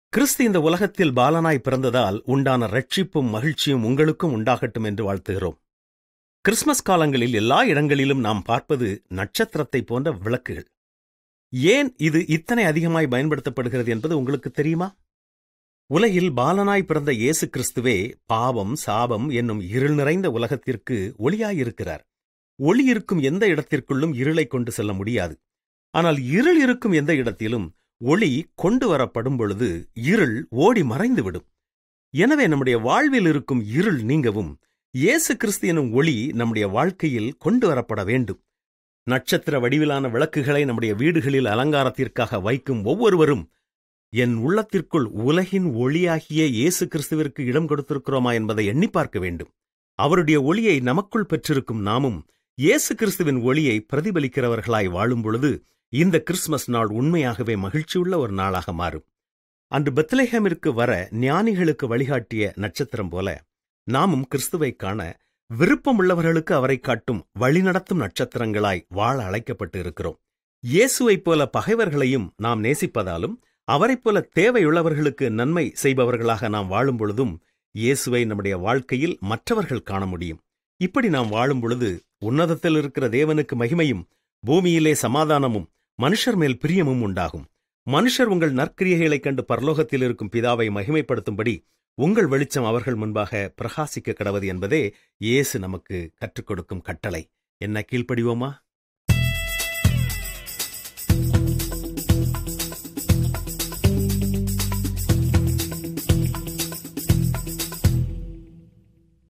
கிறிஸ்து இந்த உலகத்தில் பாலனாய் பிறந்ததால் உண்டான ரட்சிப்பும் மகிழ்ச்சியும் உங்களுக்கும் உண்டாகட்டும் என்று வாழ்த்துகிறோம் கிறிஸ்மஸ் காலங்களில் எல்லா இடங்களிலும் நாம் பார்ப்பது நட்சத்திரத்தை போன்ற விளக்குகள் ஏன் இது இத்தனை அதிகமாய் பயன்படுத்தப்படுகிறது என்பது உங்களுக்கு தெரியுமா உலகில் பாலனாய் பிறந்த இயேசு கிறிஸ்துவே பாவம் சாபம் என்னும் இருள் நிறைந்த உலகத்திற்கு ஒளியாயிருக்கிறார் ஒளி இருக்கும் எந்த இடத்திற்குள்ளும் இருளை கொண்டு செல்ல முடியாது ஆனால் இருள் இருக்கும் எந்த இடத்திலும் ஒளி கொண்டு வரப்படும் பொழுது இருள் ஓடி மறைந்துவிடும் எனவே நம்முடைய வாழ்வில் இருக்கும் இருள் நீங்கவும் இயேசு கிறிஸ்து எனும் ஒளி நம்முடைய வாழ்க்கையில் கொண்டு வரப்பட வேண்டும் நட்சத்திர வடிவிலான விளக்குகளை நம்முடைய வீடுகளில் அலங்காரத்திற்காக வைக்கும் ஒவ்வொருவரும் என் உள்ளத்திற்குள் உலகின் ஒளியாகிய இயேசு கிறிஸ்துவிற்கு இடம் கொடுத்திருக்கிறோமா என்பதை எண்ணி பார்க்க வேண்டும் அவருடைய ஒளியை நமக்குள் பெற்றிருக்கும் நாமும் இயேசு கிறிஸ்துவின் ஒளியை பிரதிபலிக்கிறவர்களாய் வாழும் பொழுது இந்த கிறிஸ்துமஸ் நாள் உண்மையாகவே மகிழ்ச்சியுள்ள ஒரு நாளாக மாறும் அன்று பெத்லேஹேமிற்கு வர ஞானிகளுக்கு வழிகாட்டிய நட்சத்திரம் போல நாமும் கிறிஸ்துவை காண விருப்பமுள்ளவர்களுக்கு அவரை காட்டும் வழிநடத்தும் நட்சத்திரங்களாய் வாழ அழைக்கப்பட்டு இருக்கிறோம் இயேசுவைப் போல பகைவர்களையும் நாம் நேசிப்பதாலும் அவரைப் போல தேவையுள்ளவர்களுக்கு நன்மை செய்பவர்களாக நாம் வாழும் பொழுதும் இயேசுவை நம்முடைய வாழ்க்கையில் மற்றவர்கள் காண முடியும் இப்படி நாம் வாழும் பொழுது உன்னதத்தில் இருக்கிற தேவனுக்கு மகிமையும் பூமியிலே சமாதானமும் மனுஷர் மேல் பிரியமும் உண்டாகும் மனுஷர் உங்கள் நற்கிரியைகளைக் கண்டு பரலோகத்தில் இருக்கும் பிதாவை மகிமைப்படுத்தும்படி உங்கள் வெளிச்சம் அவர்கள் முன்பாக பிரகாசிக்க கடவது என்பதே இயேசு நமக்கு கற்றுக் கொடுக்கும் கட்டளை என்ன கீழ்ப்படிவோமா